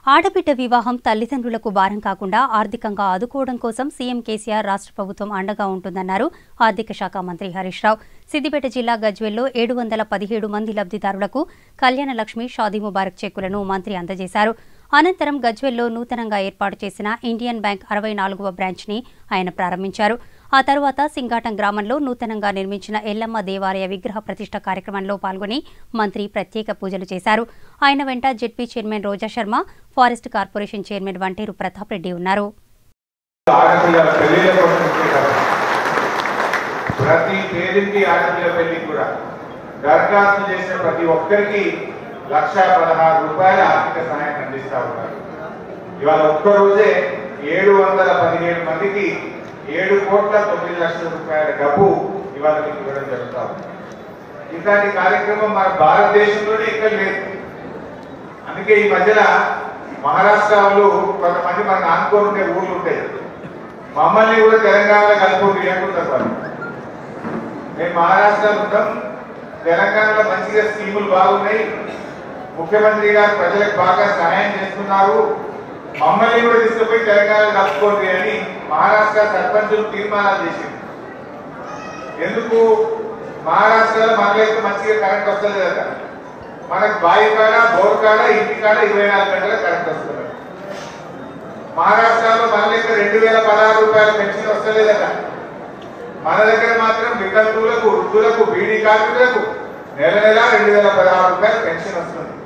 ఆడబిడ్డ వివాహం తల్లిదండ్రులకు భారం కాకుండా ఆర్థికంగా ఆదుకోవడం కోసం సీఎం కేసీఆర్ రాష్ట్ర ప్రభుత్వం అండగా ఉంటుందన్నారు ఆర్థిక శాఖ మంత్రి హరీష్ రావు సిద్దిపేట జిల్లా గజ్వెల్లో ఏడు వందల పదిహేడు మంది లబ్ధిదారులకు కళ్యాణ లక్ష్మి షాదీ ముబారక్ చెక్కులను మంత్రి అందజేశారు అనంతరం గజ్వెల్లో నూతనంగా ఏర్పాటు చేసిన ఇండియన్ బ్యాంక్ అరవై నాలుగవ బ్రాంచ్ని ఆయన ప్రారంభించారు ఆ తరువాత సింగాటం గ్రామంలో నూతనంగా నిర్మించిన ఎల్లమ్మ దేవాలయ విగ్రహ ప్రతిష్ట కార్యక్రమంలో పాల్గొని మంత్రి ప్రత్యేక పూజలు చేశారు ఆయన వెంట ZP chairman Roja Sharma forest corporation chairman Vanteru Pratap Reddy ఉన్నారు ఆడపిల్ల పెళ్లిళ్ళ కోసం ఇచ్చే కాదు. ప్రతి పేరుకి ఆడపిల్ల పెళ్లి కూడా దరఖాస్తు చేసిన ప్రతి ఒక్కరికి లక్ష పదహారు రూపాయల ఆర్థిక సహాయం అందిస్తా ఉన్నారు ఇవాళ ఒక్క రోజే ఏడు వందల పదిహేడు మందికి ఏడు కోట్ల తొమ్మిది లక్షల రూపాయల డబ్బు ఇవాళ మీకు ఇవ్వడం జరుగుతా ఉంది ఇట్లాంటి కార్యక్రమం మన భారతదేశంలోనే ఇక్కడ లేదు అందుకే ఈ మధ్యన మహారాష్ట్రలో కొంతమంది మనకు ఆనుకోని ఉండే ఊర్లు ఉంటాయి మమ్మల్ని కూడా తెలంగాణలో కలుపుకుంటూ లేకుండా వాళ్ళు మేము మహారాష్ట్రలో ఉంటాం తెలంగాణలో మంచిగా స్కీములు బాగున్నాయి ముఖ్యమంత్రి గారు ప్రజలకు బాగా సహాయం చేస్తున్నారు మమ్మల్ని కూడా తీసుకుపోయి తెలంగాణలో కలుపుకోండి అని మహారాష్ట్ర సర్పంచులు తీర్మానాలు చేసింది ఎందుకు మహారాష్ట్రలో మనకైతే మంచిగా కరెంట్ వస్తుంది కదా మనకు బావి కాడ బోర్ కాడ ఇంటి కాడ ఇరవై నాలుగు గంటల కరెంట్ వస్తుంది మహారాష్ట్రలో మన లెక్క రెండు వేల పదహారు రూపాయల పెన్షన్ వస్తలేదట మన దగ్గర మాత్రం వికల్పులకు వృద్ధులకు బీడీ కార్మికులకు నెల నెల రెండు వేల పదహారు రూపాయల పెన్షన్ వస్తుంది